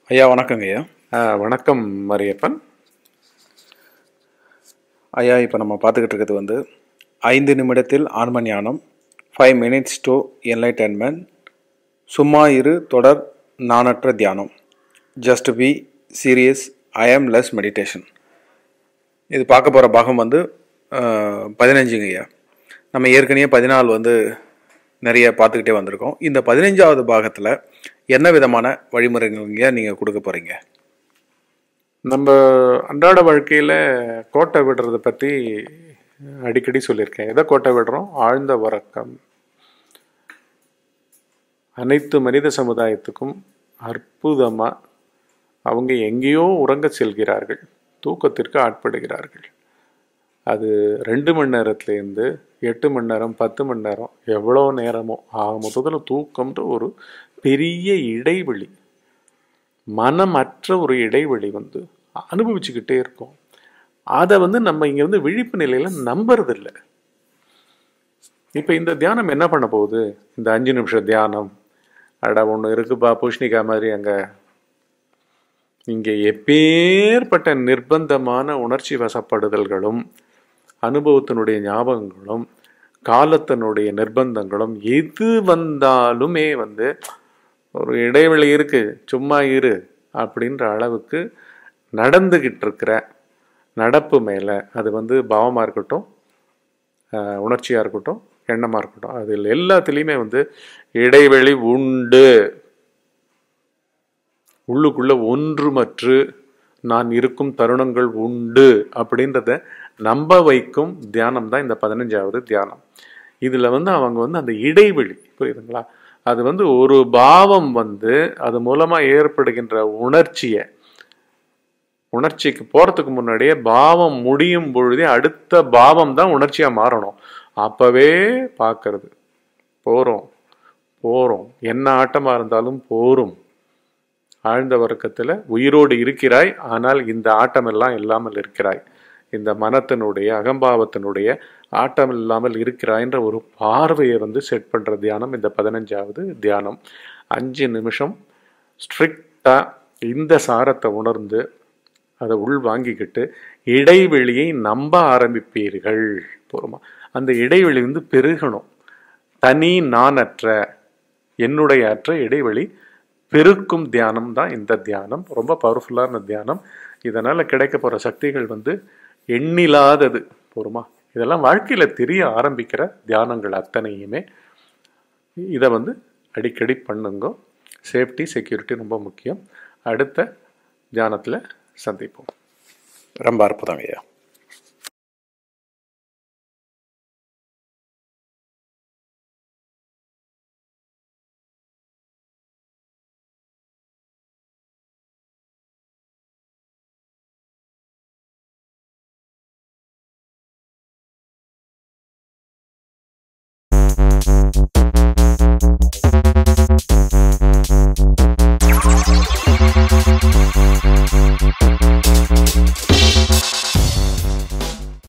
ஐயா வணக்கங்க ஐயா ஆ, வணக்கம் மரியப்பன் ஐயா இப்போ நம்ம பார்த்துக்கிட்டு இருக்கிறது வந்து ஐந்து நிமிடத்தில் ஆன்ம ஞானம் ஃபைவ் மினிட்ஸ் டு என்லைட்டன்மெண்ட் சும்மா இரு தொடர் நானற்ற தியானம் ஜஸ்ட் பி சீரியஸ் ஐ ஆம் லெஸ் மெடிடேஷன் இது பார்க்க போகிற பாகம் வந்து அஹ், பதினஞ்சுங்க ஐயா நம்ம ஏற்கனவே பதினாலு வந்து நிறைய பார்த்துக்கிட்டே வந்திருக்கோம் இந்த பதினஞ்சாவது பாகத்தில் என்ன விதமான வழிமுறைங்க நீங்கள் கொடுக்க போகிறீங்க நம்ம அன்றாட வாழ்க்கையில் கோட்டை விடுறதை பற்றி அடிக்கடி சொல்லியிருக்கேன் எதை கோட்டை விடுறோம் ஆழ்ந்த உறக்கம் அனைத்து மனித சமுதாயத்துக்கும் அற்புதமாக அவங்க எங்கேயோ உறங்க செல்கிறார்கள் தூக்கத்திற்கு ஆட்படுகிறார்கள் அது ரெண்டு மணி நேரத்துலேருந்து எட்டு மணி நேரம் பத்து மணி நேரம் எவ்வளோ நேரமோ ஆக மொத்தத்தில் தூக்கம்ன்ற ஒரு பெரிய இடைவெளி மனமற்ற ஒரு இடைவெளி வந்து அனுபவிச்சுக்கிட்டே இருக்கோம் அதை வந்து நம்ம இங்கே வந்து விழிப்பு நிலையில் நம்புறதில்ல இப்போ இந்த தியானம் என்ன பண்ண போகுது இந்த அஞ்சு நிமிஷம் தியானம் அட ஒன்று இருக்குப்பா பூஷ்ணிகா மாதிரி அங்கே இங்கே எப்பேற்பட்ட நிர்பந்தமான உணர்ச்சி வசப்படுதல்களும் அனுபவத்தினுடைய ஞாபகங்களும் காலத்தினுடைய நிர்பந்தங்களும் எது வந்தாலுமே வந்து ஒரு இடைவெளி இருக்கு சும்மா இரு அப்படின்ற அளவுக்கு நடந்துகிட்டு இருக்கிற நடப்பு மேலே அது வந்து பாவமாக இருக்கட்டும் ஆஹ், உணர்ச்சியாக இருக்கட்டும் எண்ணமாக இருக்கட்டும் அதில் எல்லாத்துலேயுமே வந்து இடைவெளி உண்டு உள்ளுக்குள்ள ஒன்றுமற்று நான் இருக்கும் தருணங்கள் உண்டு அப்படின்றத நம்ப வைக்கும் தியானம் தான் இந்த பதினஞ்சாவது தியானம் இதில் வந்து அவங்க வந்து அந்த இடைவெளி புரியுதுங்களா அது வந்து ஒரு பாவம் வந்து அது மூலமாக ஏற்படுகின்ற உணர்ச்சியை உணர்ச்சிக்கு போகிறதுக்கு முன்னாடியே பாவம் முடியும் பொழுதே அடுத்த பாவம் தான் உணர்ச்சியாக மாறணும் அப்போவே பார்க்கறது போகிறோம் போகிறோம் என்ன ஆட்டமாக இருந்தாலும் போரும் ஆழ்ந்த வர்க்கத்தில் உயிரோடு இருக்கிறாய் ஆனால் இந்த ஆட்டமெல்லாம் இல்லாமல் இருக்கிறாய் இந்த மனத்தினுடைய அகம்பாவத்தினுடைய ஆட்டம் இல்லாமல் இருக்கிறாய்ன்ற ஒரு பார்வையை வந்து செட் பண்ணுற தியானம் இந்த பதினஞ்சாவது தியானம் அஞ்சு நிமிஷம் ஸ்ட்ரிக்டாக இந்த சாரத்தை உணர்ந்து அதை உள் வாங்கிக்கிட்டு இடைவெளியை நம்ப ஆரம்பிப்பீர்கள் போருமா அந்த இடைவெளி வந்து பெருகணும் தனி நானற்ற என்னுடைய அற்ற இடைவெளி பெருக்கும் தியானம் தான் இந்த தியானம் ரொம்ப பவர்ஃபுல்லான தியானம் இதனால் கிடைக்க போகிற சக்திகள் வந்து எண்ணிலாதது போருமா இதெல்லாம் வாழ்க்கையில் தெரிய ஆரம்பிக்கிற தியானங்கள் அத்தனையுமே இதை வந்து அடிக்கடி பண்ணுங்க சேஃப்டி செக்யூரிட்டி ரொம்ப முக்கியம் அடுத்த தியானத்தில் சந்திப்போம் ரொம்ப அற்புதம் ஐயா